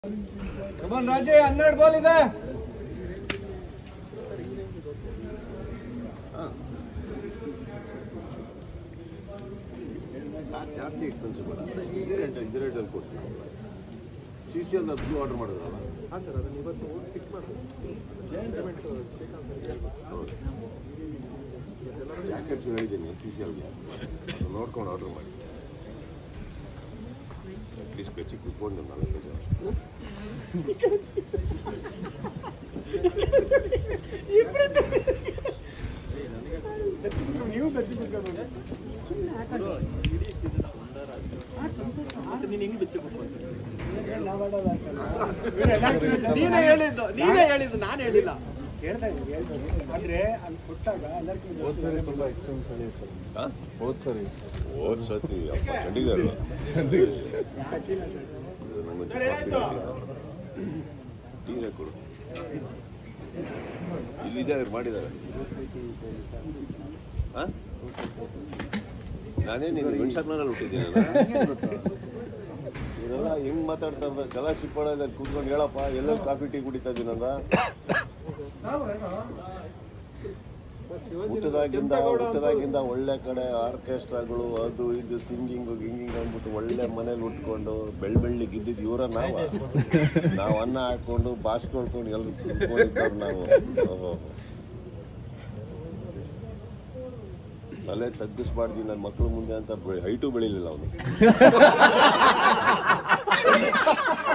Come on Raje ಹನ್ನೆರಡು ball ಇದೆ ಕಾಸು ಜಾಸ್ತಿ ಎಕ್ಸ್ಪೆನ್ಸಿವ್ ಬೇಡ ಇದೇ ರೇಟ್ ಇದೇ ರೇಟಲ್ಲಿ ಕೊಡ್ತೀನಿ ಸಿ ಸಿ ಎಲ್ ಅದು ಆರ್ಡರ್ ಮಾಡಿದ್ರಲ್ಲ ಹಾಂ ಸರ್ ಅದನ್ನು ಇವತ್ತು ಪಿಕ್ ಮಾಡ್ಬೋದು ಹೌದು ಜಾಕೆಟ್ಸ್ ಹೇಳಿದ್ದೀನಿ ಸಿ ಸಿ ಎಲ್ಗೆ ಅದು ನೋಡ್ಕೊಂಡು ಆರ್ಡರ್ ಮಾಡಿ ಅಟ್ಲೀಸ್ಟ್ ಬೆಚ್ಚಿ ಕುತ್ಕೊಂಡು ನಾಲ್ಕು ಜನ ನೀವು ಬೆಚ್ಚಿ ಕುತ್ಕೋಬೇಕು ನೀನು ಹೆಂಗ್ ಬೆಚ್ಚಿ ನೀನೇ ಹೇಳಿದ್ದು ನೀನೇ ಹೇಳಿದ್ದು ನಾನು ಹೇಳಿಲ್ಲ ಹೇಳ್ತಾ ಇದ್ದೀನಿ ಹೇಳ್ತಾ ಇದ್ದೀನಿ. ಆದ್ರೆ ಅಲ್ಲಿ ಕೊಟ್ಟಾಗ ಎಲ್ಲರಿಗೂ ಹೋದ್ ಸರಿ ತುಂಬಾ ಎಕ್ಸ್ಟ್ರೀಮ್ ಚಳಿ ಇತ್ತು ಹಾಂ ಹೋದ್ ಸರಿ ಹೋದ್ ಸತಿ ಅಪ್ಪ ಕಂಡಿದ್ದಾರಲ್ಲ ಟೀನೇ ಕೊಡು ಇಲ್ಲಿದೆ ಅವ್ರು ಮಾಡಿದ್ದಾರೆ ಹಾಂ ನಾನೇ ನೀನು ಮೆಣಸಕ್ನಲ್ಲಿ ಹುಟ್ಟಿದ್ದೀನಿ ಇವರೆಲ್ಲ ಹೆಂಗ್ ಮಾತಾಡ್ತಾ ಇರ್ತಾರೆ ಕಲಾ ಶಿಪ್ಪಳದಲ್ಲಿ ಕೂತ್ಕೊಂಡು ಹೇಳಪ್ಪ ಎಲ್ಲರೂ ಕಾಫಿ ಟೀ ಕುಡಿತಾ ಇದ್ದೀನಂದ ಹುಟ್ಟದಾಗಿಂದ ಹುಟ್ಟದಾಗಿಂದ ಒಳ್ಳೆ ಕಡೆ ಆರ್ಕೆಸ್ಟ್ರಾಗಳು ಅದು ಇದು ಸಿಂಗಿಂಗು ಗಿಂಗಿಂಗ್ ಅಂದ್ಬಿಟ್ಟು ಒಳ್ಳೆ ಮನೇಲಿ ಉಟ್ಕೊಂಡು ಬೆಳ್ ಬೆಳ್ಳಿಗೆ ಇದ್ದಿದ್ದು ಇವರ ನಾವು ನಾವು ಅನ್ನ ಹಾಕೊಂಡು ಬಾಸ್ ತೊಳ್ಕೊಂಡು ಎಲ್ಲರೂ ಕುತ್ಕೊಂಡಿದ್ದವ್ರು ನಾವು ಓಹೋ. ತಲೆ ತಗ್ಗಿಸ್ಬಾರ್ದು ನನ್ನ ಮಕ್ಳ ಮುಂದೆ ಅಂತ ಹೈಟು ಬೆಳಿಲಿಲ್ಲ ಅವನು